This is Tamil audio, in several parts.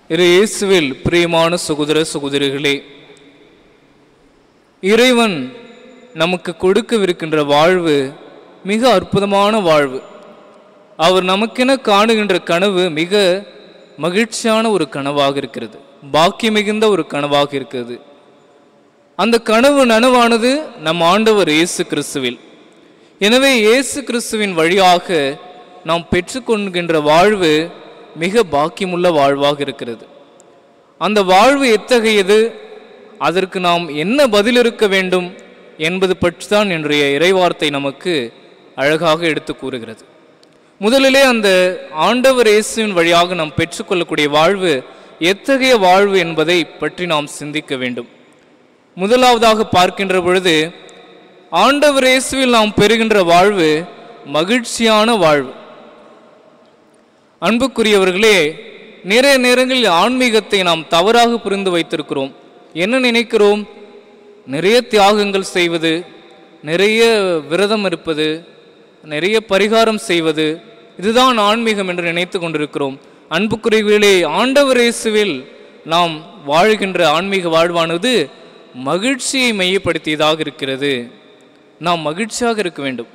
இரு இயேசுவில் பிரியமான சகோதர சகோதரிகளே இறைவன் நமக்கு கொடுக்கவிருக்கின்ற வாழ்வு மிக அற்புதமான வாழ்வு அவர் நமக்கென காணுகின்ற கனவு மிக மகிழ்ச்சியான ஒரு கனவாக இருக்கிறது பாக்கியம் மிகுந்த ஒரு கனவாக இருக்கிறது அந்த கனவு நனவானது நம் ஆண்டவர் இயேசு கிறிஸ்துவில் எனவே இயேசு கிறிஸ்துவின் வழியாக நாம் பெற்றுக்கொள்கின்ற வாழ்வு மிக பாக்கியமுள்ள வாழ்வாக இருக்கிறது அந்த வாழ்வு எத்தகையது அதற்கு நாம் என்ன பதில் இருக்க வேண்டும் என்பது பற்றி தான் இன்றைய இறைவார்த்தை நமக்கு அழகாக எடுத்து கூறுகிறது முதலிலே அந்த ஆண்டவர் இயேசுவின் வழியாக நாம் பெற்றுக்கொள்ளக்கூடிய வாழ்வு எத்தகைய வாழ்வு என்பதை பற்றி நாம் சிந்திக்க வேண்டும் முதலாவதாக பார்க்கின்ற பொழுது ஆண்டவர் இயேசுவில் நாம் பெறுகின்ற வாழ்வு மகிழ்ச்சியான வாழ்வு அன்புக்குரியவர்களே நிறைய நேரங்களில் ஆன்மீகத்தை நாம் தவறாக புரிந்து வைத்திருக்கிறோம் என்ன நினைக்கிறோம் நிறைய தியாகங்கள் செய்வது நிறைய விரதம் இருப்பது நிறைய பரிகாரம் செய்வது இதுதான் ஆன்மீகம் என்று நினைத்து கொண்டிருக்கிறோம் அன்புக்குரியவர்களே ஆண்டவர் இயேசுவில் நாம் வாழ்கின்ற ஆன்மீக வாழ்வானது மகிழ்ச்சியை மையப்படுத்தியதாக இருக்கிறது நாம் மகிழ்ச்சியாக இருக்க வேண்டும்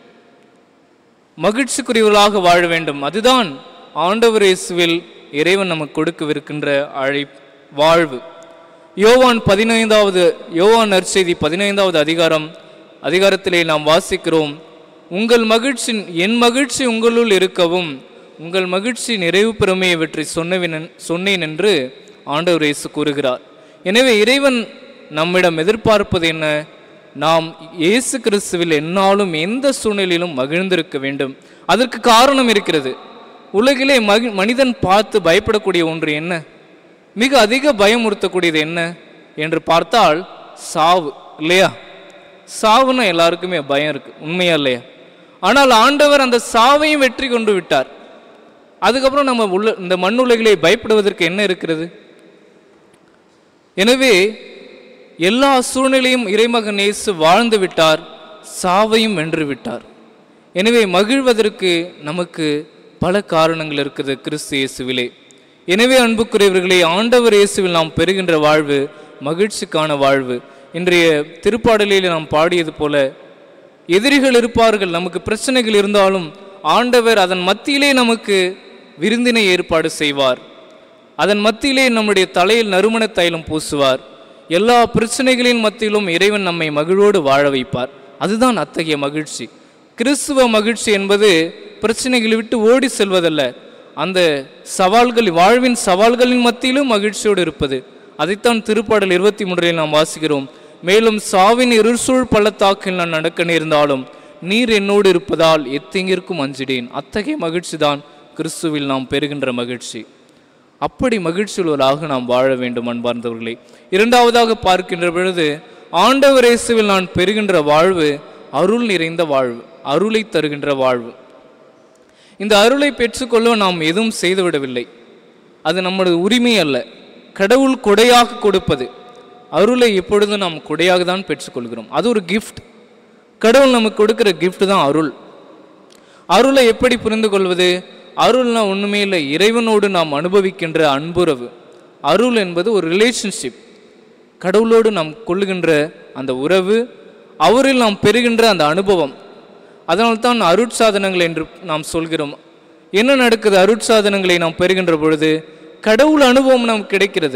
மகிழ்ச்சிக்குரியவர்களாக வாழ வேண்டும் அதுதான் ஆண்டவர் இயேசுவில் இறைவன் நமக்கு கொடுக்கவிருக்கின்ற அழை வாழ்வு யோவான் பதினைந்தாவது யோவான் நற்செய்தி பதினைந்தாவது அதிகாரம் அதிகாரத்திலே நாம் வாசிக்கிறோம் உங்கள் மகிழ்ச்சி என் மகிழ்ச்சி உங்களுள் இருக்கவும் உங்கள் மகிழ்ச்சி நிறைவு பெறுமே இவற்றை சொன்னவின் சொன்னேன் என்று ஆண்டவர் இயேசு கூறுகிறார் எனவே இறைவன் நம்மிடம் எதிர்பார்ப்பது என்ன நாம் இயேசு கிறிஸ்துவில் எந்நாளும் எந்த சூழ்நிலையிலும் மகிழ்ந்திருக்க வேண்டும் அதற்கு காரணம் இருக்கிறது உலகிலே மகி மனிதன் பார்த்து பயப்படக்கூடிய ஒன்று என்ன மிக அதிக பயமுறுத்தக்கூடியது என்ன என்று பார்த்தால் சாவு இல்லையா சாவுன்னு எல்லாருக்குமே பயம் இருக்கு உண்மையா இல்லையா ஆனால் ஆண்டவர் அந்த சாவையும் வெற்றி கொண்டு விட்டார் அதுக்கப்புறம் நம்ம உள்ள இந்த மண்ணுலகிலே பயப்படுவதற்கு என்ன இருக்கிறது எனவே எல்லா சூழ்நிலையும் இறைமகன் இயேசு வாழ்ந்து விட்டார் சாவையும் வென்று விட்டார் எனவே மகிழ்வதற்கு நமக்கு பல காரணங்கள் இருக்குது கிறிஸ்து இயேசுவிலே எனவே அன்புக்குரியவர்களே ஆண்டவர் இயேசுவில் நாம் பெறுகின்ற வாழ்வு மகிழ்ச்சிக்கான வாழ்வு இன்றைய திருப்பாடலில் நாம் பாடியது போல எதிரிகள் இருப்பார்கள் நமக்கு பிரச்சனைகள் இருந்தாலும் ஆண்டவர் அதன் மத்தியிலே நமக்கு விருந்தினை ஏற்பாடு செய்வார் அதன் மத்தியிலே நம்முடைய தலையில் நறுமண தைலம் பூசுவார் எல்லா பிரச்சனைகளின் மத்தியிலும் இறைவன் நம்மை மகிழ்வோடு வாழ வைப்பார் அதுதான் அத்தகைய மகிழ்ச்சி கிறிஸ்துவ மகிழ்ச்சி என்பது பிரச்சனைகளை விட்டு ஓடி செல்வதல்ல அந்த சவால்கள் வாழ்வின் சவால்களின் மத்தியிலும் மகிழ்ச்சியோடு இருப்பது அதைத்தான் திருப்பாடல் இருபத்தி மூன்றில் நாம் வாசிக்கிறோம் மேலும் சாவின் இருசூழ் பள்ளத்தாக்கில் நான் நடக்க நேர்ந்தாலும் நீர் என்னோடு இருப்பதால் எத்தெங்கிற்கும் அஞ்சிடேன் அத்தகைய மகிழ்ச்சி தான் கிறிஸ்துவில் நாம் பெறுகின்ற மகிழ்ச்சி அப்படி மகிழ்ச்சியுள்ளவராக நாம் வாழ வேண்டும் அன்பார்ந்தவர்களே இரண்டாவதாக பார்க்கின்ற பொழுது ஆண்டவர் இயேசுவில் நான் பெறுகின்ற வாழ்வு அருள் நிறைந்த வாழ்வு அருளை தருகின்ற வாழ்வு இந்த அருளை பெற்றுக்கொள்ள நாம் எதுவும் செய்துவிடவில்லை அது நம்மளது உரிமை அல்ல கடவுள் கொடையாக கொடுப்பது அருளை எப்பொழுதும் நாம் கொடையாக தான் பெற்றுக்கொள்கிறோம் அது ஒரு கிஃப்ட் கடவுள் நமக்கு கொடுக்கிற gift தான் அருள் அருளை எப்படி புரிந்து கொள்வது அருள்னா ஒன்றுமே இல்லை இறைவனோடு நாம் அனுபவிக்கின்ற அன்புறவு அருள் என்பது ஒரு ரிலேஷன்ஷிப் கடவுளோடு நாம் கொள்ளுகின்ற அந்த உறவு அவரில் நாம் பெறுகின்ற அந்த அனுபவம் அதனால்தான் அருட்சாதனங்கள் என்று நாம் சொல்கிறோம் என்ன நடக்குது அருட்சாதனங்களை நாம் பெறுகின்ற பொழுது கடவுள் அனுபவம் நமக்கு கிடைக்கிறது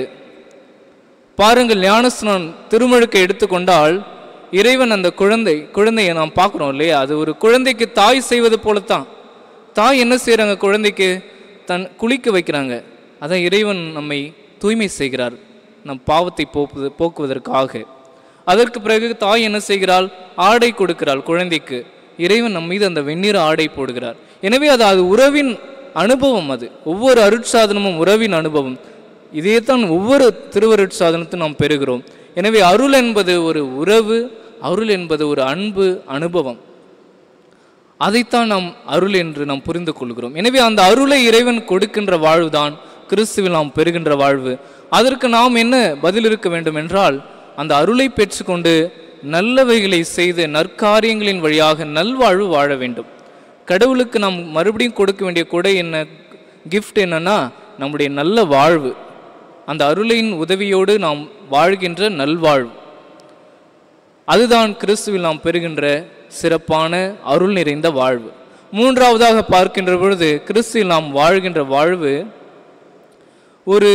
பாருங்கள் ஞானஸ்நான் திருமுழுக்கை எடுத்துக்கொண்டால் இறைவன் அந்த குழந்தை குழந்தையை நாம் பார்க்குறோம் இல்லையா அது ஒரு குழந்தைக்கு தாய் செய்வது போலத்தான் தாய் என்ன செய்கிறாங்க குழந்தைக்கு தன் குளிக்க வைக்கிறாங்க அதான் இறைவன் நம்மை தூய்மை செய்கிறார் நம் பாவத்தை போக்குவது போக்குவதற்காக அதற்கு பிறகு தாய் என்ன செய்கிறாள் ஆடை கொடுக்கிறாள் குழந்தைக்கு இறைவன் நம் மீது அந்த வெந்நீர் ஆடை போடுகிறார் எனவே அது அது உறவின் அனுபவம் அது ஒவ்வொரு அருட்சாதனமும் உறவின் அனுபவம் இதைத்தான் ஒவ்வொரு திருவருட்சாதனத்தையும் நாம் பெறுகிறோம் எனவே அருள் என்பது ஒரு உறவு அருள் என்பது ஒரு அன்பு அனுபவம் அதைத்தான் நாம் அருள் என்று நாம் புரிந்து கொள்கிறோம் எனவே அந்த அருளை இறைவன் கொடுக்கின்ற வாழ்வுதான் கிறிஸ்துவில் நாம் பெறுகின்ற வாழ்வு அதற்கு நாம் என்ன பதில் இருக்க வேண்டும் என்றால் அந்த அருளை பெற்றுக்கொண்டு நல்லவைகளை செய்து நற்காரியங்களின் வழியாக நல்வாழ்வு வாழ வேண்டும் கடவுளுக்கு நாம் மறுபடியும் கொடுக்க வேண்டிய கொடை என்ன கிஃப்ட் என்னன்னா நம்முடைய நல்ல வாழ்வு அந்த அருளின் உதவியோடு நாம் வாழ்கின்ற நல்வாழ்வு அதுதான் கிறிஸ்துவில் நாம் பெறுகின்ற சிறப்பான அருள் நிறைந்த வாழ்வு மூன்றாவதாக பார்க்கின்ற பொழுது கிறிஸ்துவில் நாம் வாழ்கின்ற வாழ்வு ஒரு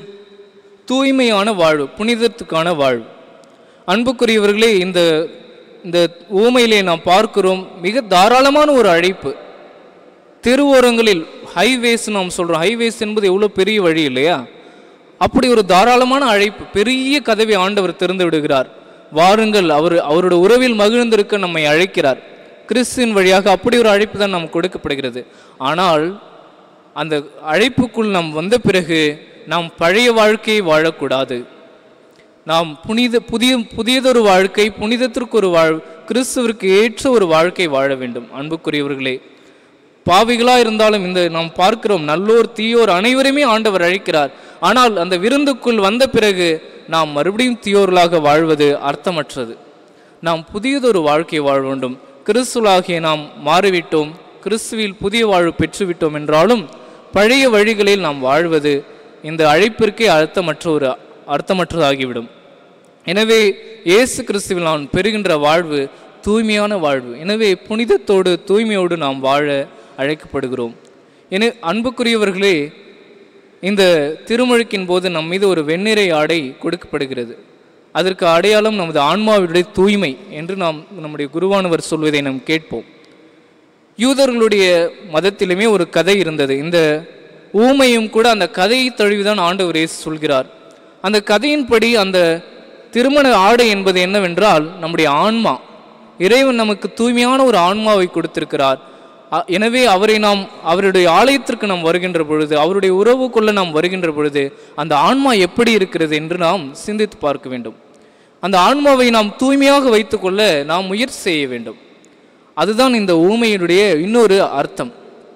தூய்மையான வாழ்வு புனிதத்துக்கான வாழ்வு அன்புக்குரியவர்களே இந்த இந்த ஊமையிலே நாம் பார்க்கிறோம் மிக தாராளமான ஒரு அழைப்பு தெருவோரங்களில் ஹைவேஸ் நாம் சொல்கிறோம் ஹைவேஸ் என்பது எவ்வளோ பெரிய வழி இல்லையா அப்படி ஒரு தாராளமான அழைப்பு பெரிய கதவை ஆண்டவர் திறந்து விடுகிறார் வாருங்கள் அவர் அவரோட உறவில் மகிழ்ந்திருக்க நம்மை அழைக்கிறார் கிறிஸ்துவின் வழியாக அப்படி ஒரு அழைப்பு தான் நமக்கு கொடுக்கப்படுகிறது ஆனால் அந்த அழைப்புக்குள் நாம் வந்த பிறகு நாம் பழைய வாழ்க்கையை வாழக்கூடாது நாம் புனித புதிய புதியதொரு வாழ்க்கை புனிதத்திற்கு ஒரு வாழ் கிறிஸ்துவிற்கு ஏற்ற ஒரு வாழ்க்கை வாழ வேண்டும் அன்புக்குரியவர்களே பாவிகளா இருந்தாலும் இந்த நாம் பார்க்கிறோம் நல்லோர் தீயோர் அனைவருமே ஆண்டவர் அழைக்கிறார் ஆனால் அந்த விருந்துக்குள் வந்த பிறகு நாம் மறுபடியும் தீயோர்களாக வாழ்வது அர்த்தமற்றது நாம் புதியதொரு வாழ்க்கை வாழ வேண்டும் கிறிஸ்துவாகிய நாம் மாறிவிட்டோம் கிறிஸ்துவில் புதிய வாழ்வு பெற்றுவிட்டோம் என்றாலும் பழைய வழிகளில் நாம் வாழ்வது இந்த அழைப்பிற்கே அர்த்தமற்ற ஒரு அர்த்தமற்றதாகிவிடும் எனவே இயேசு கிறிஸ்துவில் நாம் பெறுகின்ற வாழ்வு தூய்மையான வாழ்வு எனவே புனிதத்தோடு தூய்மையோடு நாம் வாழ அழைக்கப்படுகிறோம் என அன்புக்குரியவர்களே இந்த திருமுழுக்கின் போது நம் மீது ஒரு வெண்ணிறை ஆடை கொடுக்கப்படுகிறது அதற்கு அடையாளம் நமது ஆன்மாவுடைய தூய்மை என்று நாம் நம்முடைய குருவானவர் சொல்வதை நாம் கேட்போம் யூதர்களுடைய மதத்திலுமே ஒரு கதை இருந்தது இந்த ஊமையும் கூட அந்த கதையை தழுவிதான் ஆண்டவர் இயேசு சொல்கிறார் அந்த கதையின்படி அந்த திருமண ஆடை என்பது என்னவென்றால் நம்முடைய ஆன்மா இறைவன் நமக்கு தூய்மையான ஒரு ஆன்மாவை கொடுத்திருக்கிறார் அ- எனவே அவரை நாம் அவருடைய ஆலயத்திற்கு நாம் வருகின்ற பொழுது அவருடைய உறவுக்குள்ள நாம் வருகின்ற பொழுது அந்த ஆன்மா எப்படி இருக்கிறது என்று நாம் சிந்தித்து பார்க்க வேண்டும் அந்த ஆன்மாவை நாம் தூய்மையாக வைத்துக்கொள்ள நாம் முயற்சி செய்ய வேண்டும் அதுதான் இந்த ஊமையினுடைய இன்னொரு அர்த்தம்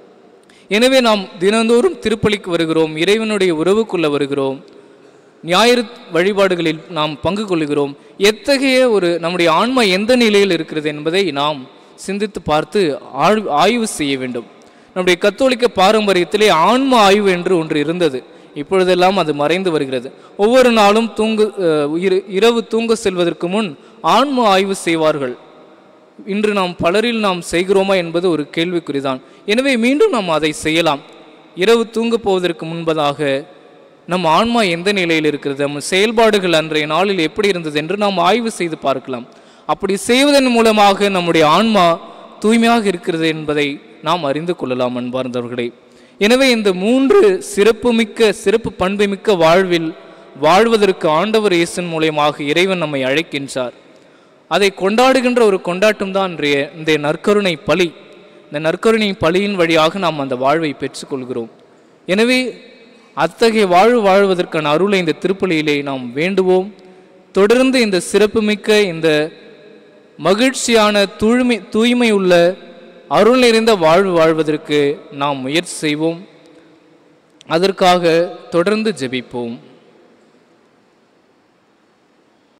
எனவே நாம் தினந்தோறும் திருப்பலிக்கு வருகிறோம் இறைவனுடைய உறவுக்குள்ள வருகிறோம் ஞாயிறு வழிபாடுகளில் நாம் பங்கு கொள்கிறோம் எத்தகைய ஒரு நம்முடைய ஆன்மா எந்த நிலையில் இருக்கிறது என்பதை நாம் சிந்தித்து பார்த்து ஆழ் ஆய்வு செய்ய வேண்டும் நம்முடைய கத்தோலிக்க பாரம்பரியத்திலே ஆன்ம ஆய்வு என்று ஒன்று இருந்தது இப்பொழுதெல்லாம் அது மறைந்து வருகிறது ஒவ்வொரு நாளும் தூங்கு அஹ், இரு- இரவு தூங்க செல்வதற்கு முன் ஆன்ம ஆய்வு செய்வார்கள் இன்று நாம் பலரில் நாம் செய்கிறோமா என்பது ஒரு கேள்விக்குறிதான் எனவே மீண்டும் நாம் அதை செய்யலாம் இரவு தூங்கப் போவதற்கு முன்பதாக நம் ஆன்மா எந்த நிலையில் இருக்கிறது நம்ம செயல்பாடுகள் அன்றைய நாளில் எப்படி இருந்தது என்று நாம் ஆய்வு செய்து பார்க்கலாம் அப்படி செய்வதன் மூலமாக நம்முடைய ஆன்மா தூய்மையாக இருக்கிறது என்பதை நாம் அறிந்து கொள்ளலாம் அன்பார்ந்தவர்களே எனவே இந்த மூன்று சிறப்புமிக்க சிறப்பு பண்புமிக்க வாழ்வில் வாழ்வதற்கு ஆண்டவர் இயேசுவின் மூலியமாக இறைவன் நம்மை அழைக்கின்றார் அதை கொண்டாடுகின்ற ஒரு கொண்டாட்டம் தான் இன்றைய இந்த நற்கருணை பலி இந்த நற்கருணை பலியின் வழியாக நாம் அந்த வாழ்வை பெற்றுக்கொள்கிறோம் எனவே அத்தகைய வாழ்வு வாழ்வதற்கான அருளை இந்த திருப்பலியிலே நாம் வேண்டுவோம் தொடர்ந்து இந்த சிறப்புமிக்க இந்த மகிழ்ச்சியான தூய்மை தூய்மை உள்ள அருள் நிறைந்த வாழ்வு வாழ்வதற்கு நாம் முயற்சி செய்வோம் அதற்காக தொடர்ந்து ஜெபிப்போம்